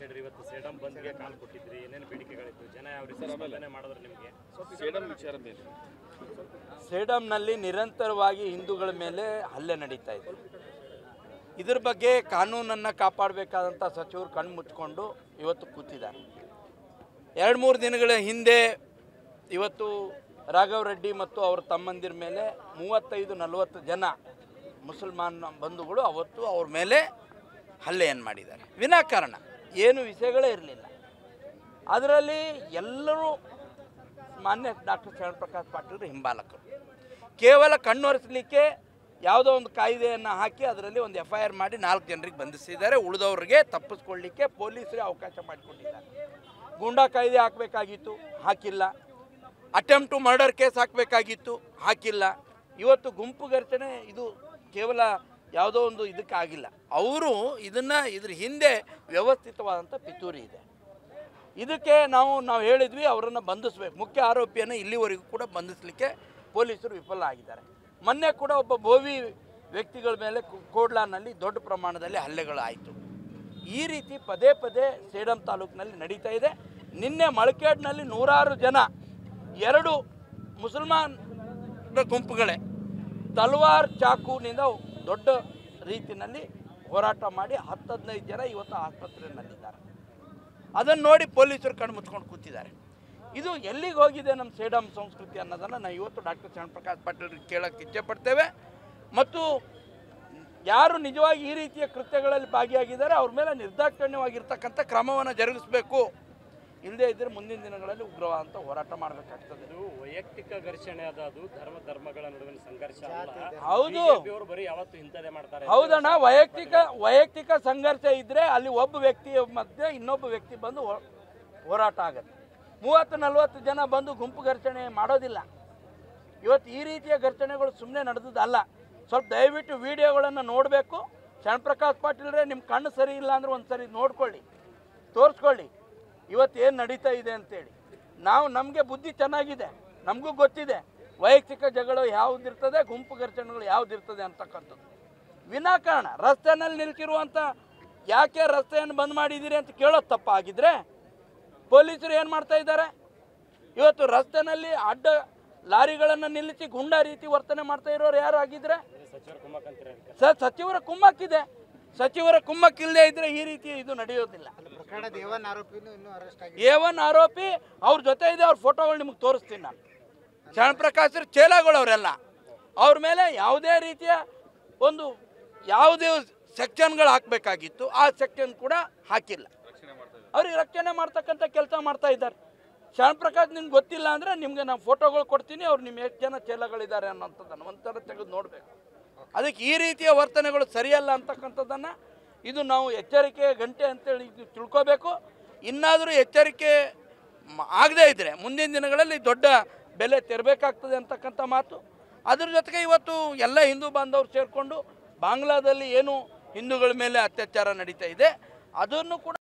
ಹೇಳಿರಿ ಇವತ್ತು ಸೇಡಂ ಬಂದ್ಗೆ ಕಾಲ್ ಕೊಟ್ಟಿದ್ರಿ ಏನೇನು ಬೇಡಿಕೆಗಳಿತ್ತು ಜನ ಯಾವ ರೀತಿ ಸ್ಪಂದನೆ ಮಾಡಿದ್ರು ನಿಮಗೆ ಸೇಡಂ ವಿಚಾರ ಮೇಲೆ ಸೇಡಂನಲ್ಲಿ ನಿರಂತರವಾಗಿ ಹಿಂದೂಗಳ ಮೇಲೆ ಹಲ್ಲೆ ನಡೀತಾ ಇದೆ ಇದ್ರ ಬಗ್ಗೆ ಕಾನೂನನ್ನು ಕಾಪಾಡಬೇಕಾದಂಥ ಸಚಿವರು ಕಣ್ಣು ಮುಚ್ಕೊಂಡು ಇವತ್ತು ಕೂತಿದ್ದಾರೆ ಎರಡು ಮೂರು ದಿನಗಳ ಹಿಂದೆ ಇವತ್ತು ರಾಘವ್ ರೆಡ್ಡಿ ಮತ್ತು ಅವರ ತಮ್ಮಂದಿರ ಮೇಲೆ ಮೂವತ್ತೈದು ನಲವತ್ತು ಜನ ಮುಸಲ್ಮಾನ್ ಬಂಧುಗಳು ಅವತ್ತು ಅವ್ರ ಮೇಲೆ ಹಲ್ಲೆಯನ್ನು ಮಾಡಿದ್ದಾರೆ ವಿನಾಕಾರಣ ಏನು ವಿಷಯಗಳೇ ಇರಲಿಲ್ಲ ಅದರಲ್ಲಿ ಎಲ್ಲರೂ ಮಾನ್ಯ ಡಾಕ್ಟರ್ ಶರಣ್ ಪ್ರಕಾಶ್ ಪಾಟೀಲ್ ಹಿಂಬಾಲಕರು ಕೇವಲ ಕಣ್ಣೊರೆಸಲಿಕ್ಕೆ ಯಾವುದೋ ಒಂದು ಕಾಯ್ದೆಯನ್ನು ಹಾಕಿ ಅದರಲ್ಲಿ ಒಂದು ಎಫ್ ಐ ಆರ್ ಮಾಡಿ ನಾಲ್ಕು ಜನರಿಗೆ ಬಂಧಿಸಿದ್ದಾರೆ ಉಳಿದವ್ರಿಗೆ ತಪ್ಪಿಸ್ಕೊಳ್ಳಿಕ್ಕೆ ಪೊಲೀಸರೇ ಅವಕಾಶ ಮಾಡಿಕೊಟ್ಟಿದ್ದಾರೆ ಗೂಂಡಾ ಕಾಯ್ದೆ ಹಾಕಬೇಕಾಗಿತ್ತು ಹಾಕಿಲ್ಲ ಅಟೆಂಪ್ಟ್ ಟು ಮರ್ಡರ್ ಕೇಸ್ ಹಾಕಬೇಕಾಗಿತ್ತು ಹಾಕಿಲ್ಲ ಇವತ್ತು ಗುಂಪು ಘರ್ಷಣೆ ಇದು ಕೇವಲ ಯಾವುದೋ ಒಂದು ಇದಕ್ಕಾಗಿಲ್ಲ ಅವರು ಇದನ್ನು ಇದ್ರ ಹಿಂದೆ ವ್ಯವಸ್ಥಿತವಾದಂಥ ಪಿತೂರಿ ಇದೆ ಇದಕ್ಕೆ ನಾವು ನಾವು ಹೇಳಿದ್ವಿ ಅವರನ್ನು ಬಂಧಿಸಬೇಕು ಮುಖ್ಯ ಆರೋಪಿಯನ್ನು ಇಲ್ಲಿವರೆಗೂ ಕೂಡ ಬಂಧಿಸಲಿಕ್ಕೆ ಪೊಲೀಸರು ವಿಫಲ ಆಗಿದ್ದಾರೆ ಮೊನ್ನೆ ಕೂಡ ಒಬ್ಬ ಬೋವಿ ವ್ಯಕ್ತಿಗಳ ಮೇಲೆ ಕು- ಕೋಡ್ಲಾನಲ್ಲಿ ದೊಡ್ಡ ಪ್ರಮಾಣದಲ್ಲಿ ಹಲ್ಲೆಗಳಾಯಿತು ಈ ರೀತಿ ಪದೇ ಪದೇ ಸೇಡಂ ತಾಲೂಕಿನಲ್ಲಿ ನಡೀತಾ ಇದೆ ನಿನ್ನೆ ಮಳಕೇಡ್ನಲ್ಲಿ ನೂರಾರು ಜನ ಎರಡು ಮುಸಲ್ಮಾನ್ ಗುಂಪುಗಳೇ ತಲ್ವಾರ್ ಚಾಕುನಿಂದ ದೊಡ್ಡ ರೀತಿಯಲ್ಲಿ ಹೋರಾಟ ಮಾಡಿ ಹತ್ತು ಹದಿನೈದು ಜನ ಇವತ್ತು ಆಸ್ಪತ್ರೆಯಲ್ಲಿದ್ದಾರೆ ಅದನ್ನು ನೋಡಿ ಪೊಲೀಸರು ಕಣ್ಣು ಮುಚ್ಕೊಂಡು ಕೂತಿದ್ದಾರೆ ಇದು ಎಲ್ಲಿಗೆ ಹೋಗಿದೆ ನಮ್ಮ ಸೇಡಂ ಸಂಸ್ಕೃತಿ ಅನ್ನೋದನ್ನು ನಾವು ಇವತ್ತು ಡಾಕ್ಟರ್ ಶರಣ್ ಪ್ರಕಾಶ್ ಪಾಟೀಲ್ ಕೇಳೋಕ್ಕೆ ಇಚ್ಛೆಪಡ್ತೇವೆ ಮತ್ತು ಯಾರು ನಿಜವಾಗಿ ಈ ರೀತಿಯ ಕೃತ್ಯಗಳಲ್ಲಿ ಭಾಗಿಯಾಗಿದ್ದಾರೆ ಅವ್ರ ಮೇಲೆ ನಿರ್ದಾಕ್ಷಿಣ್ಯವಾಗಿರ್ತಕ್ಕಂಥ ಕ್ರಮವನ್ನು ಜರುಗಿಸಬೇಕು ಇಲ್ಲದೇ ಇದ್ದರೆ ಮುಂದಿನ ದಿನಗಳಲ್ಲಿ ಉಗ್ರವಾದಂಥ ಹೋರಾಟ ಮಾಡಬೇಕಾಗ್ತದೆ ಇದು ವೈಯಕ್ತಿಕ ಘರ್ಷಣೆ ಅದ ಅದು ಧರ್ಮ ಧರ್ಮಗಳ ನಡುವಿನ ಸಂಘರ್ಷ ಅಲ್ಲ ಹೌದು ಅವರು ಬರೀ ಯಾವತ್ತು ಇಂಥದೇ ಮಾಡ್ತಾರೆ ಹೌದಣ್ಣ ವೈಯಕ್ತಿಕ ವೈಯಕ್ತಿಕ ಸಂಘರ್ಷ ಇದ್ದರೆ ಅಲ್ಲಿ ಒಬ್ಬ ವ್ಯಕ್ತಿಯ ಮಧ್ಯೆ ಇನ್ನೊಬ್ಬ ವ್ಯಕ್ತಿ ಬಂದು ಹೋ- ಹೋರಾಟ ಆಗುತ್ತೆ ಮೂವತ್ತು ನಲ್ವತ್ತು ಜನ ಬಂದು ಗುಂಪು ಘರ್ಷಣೆ ಮಾಡೋದಿಲ್ಲ ಇವತ್ತು ಈ ರೀತಿಯ ಘರ್ಷಣೆಗಳು ಸುಮ್ಮನೆ ನಡೆದದಲ್ಲ ಸ್ವಲ್ಪ ದಯವಿಟ್ಟು ವಿಡಿಯೋಗಳನ್ನು ನೋಡಬೇಕು ಶರಣಪ್ರಕಾಶ್ ಪಾಟೀಲ್ರೇ ನಿಮ್ಮ ಕಣ್ಣು ಸರಿ ಇಲ್ಲ ಅಂದ್ರೆ ಒಂದು ಸರಿ ನೋಡ್ಕೊಳ್ಳಿ ತೋರಿಸ್ಕೊಳ್ಳಿ ಇವತ್ತು ಏನು ನಡೀತಾ ಇದೆ ಅಂತೇಳಿ ನಾವು ನಮಗೆ ಬುದ್ಧಿ ಚೆನ್ನಾಗಿದೆ ನಮಗೂ ಗೊತ್ತಿದೆ ವೈಯಕ್ತಿಕ ಜಗಳ ಯಾವುದಿರ್ತದೆ ಗುಂಪು ಘರ್ಷಣೆಗಳು ಯಾವುದಿರ್ತದೆ ಅಂತಕ್ಕಂಥದ್ದು ವಿನಾಕಾರಣ ರಸ್ತೆನಲ್ಲಿ ನಿಲ್ಸಿರುವಂಥ ಯಾಕೆ ರಸ್ತೆಯನ್ನು ಬಂದ್ ಮಾಡಿದ್ದೀರಿ ಅಂತ ಕೇಳೋದು ತಪ್ಪಾಗಿದ್ರೆ ಪೊಲೀಸರು ಏನು ಮಾಡ್ತಾ ಇದ್ದಾರೆ ಇವತ್ತು ರಸ್ತೆನಲ್ಲಿ ಅಡ್ಡ ಲಾರಿಗಳನ್ನು ನಿಲ್ಲಿಸಿ ಗುಂಡಾ ರೀತಿ ವರ್ತನೆ ಮಾಡ್ತಾ ಇರೋರು ಯಾರು ಆಗಿದ್ರೆ ಸಚಿವರು ಕುಮ್ಮಕ್ ಅಂತೀರ ಅದಕ್ಕೆ ಸರ್ ಸಚಿವರ ಕುಮ್ಮಕ್ಕಿದೆ ಸಚಿವರ ಕುಮ್ಮಕ್ಕಿಲ್ಲದೆ ಇದ್ರೆ ಈ ರೀತಿ ಇದು ನಡೆಯೋದಿಲ್ಲ ಪ್ರಕರಣ ದೇವನ್ ಆರೋಪಿನೂ ಇನ್ನೂ ಅರೆಸ್ಟ್ ಆಗಿ ಎ ಒನ್ ಆರೋಪಿ ಅವ್ರ ಜೊತೆ ಇದೆ ಅವ್ರ ಫೋಟೋಗಳು ನಿಮಗೆ ತೋರಿಸ್ತೀನಿ ನಾನು ಶರಣ್ ಪ್ರಕಾಶ್ ಚೇಲಾಗಳು ಅವರೆಲ್ಲ ಅವ್ರ ಮೇಲೆ ಯಾವುದೇ ರೀತಿಯ ಒಂದು ಯಾವುದೇ ಸೆಕ್ಷನ್ಗಳು ಹಾಕಬೇಕಾಗಿತ್ತು ಆ ಸೆಕ್ಷನ್ ಕೂಡ ಹಾಕಿಲ್ಲ ಅವ್ರಿಗೆ ರಕ್ಷಣೆ ಮಾಡ್ತಕ್ಕಂಥ ಕೆಲಸ ಮಾಡ್ತಾ ಇದ್ದಾರೆ ಶರಣ್ ಪ್ರಕಾಶ್ ನಿಮ್ಗೆ ಗೊತ್ತಿಲ್ಲ ಅಂದರೆ ನಿಮಗೆ ನಾನು ಫೋಟೋಗಳು ಕೊಡ್ತೀನಿ ಅವ್ರು ನಿಮ್ಮ ಎಷ್ಟು ಜನ ಚೇಲಗಳಿದ್ದಾರೆ ಅನ್ನೋಂಥದ್ದನ್ನು ಒಂಥರ ತೆಗೆದು ನೋಡಬೇಕು ಅದಕ್ಕೆ ಈ ರೀತಿಯ ವರ್ತನೆಗಳು ಸರಿಯಲ್ಲ ಅಂತಕ್ಕಂಥದ್ದನ್ನು ಇದು ನಾವು ಎಚ್ಚರಿಕೆ ಗಂಟೆ ಅಂತೇಳಿ ಇದು ತಿಳ್ಕೋಬೇಕು ಇನ್ನಾದರೂ ಎಚ್ಚರಿಕೆ ಆಗದೇ ಇದ್ದರೆ ಮುಂದಿನ ದಿನಗಳಲ್ಲಿ ದೊಡ್ಡ ಬೆಲೆ ತೆರಬೇಕಾಗ್ತದೆ ಅಂತಕ್ಕಂಥ ಮಾತು ಅದ್ರ ಜೊತೆಗೆ ಇವತ್ತು ಎಲ್ಲ ಹಿಂದೂ ಬಾಂಧವರು ಸೇರಿಕೊಂಡು ಬಾಂಗ್ಲಾದಲ್ಲಿ ಏನು ಹಿಂದೂಗಳ ಮೇಲೆ ಅತ್ಯಾಚಾರ ನಡೀತಾ ಇದೆ ಅದನ್ನು ಕೂಡ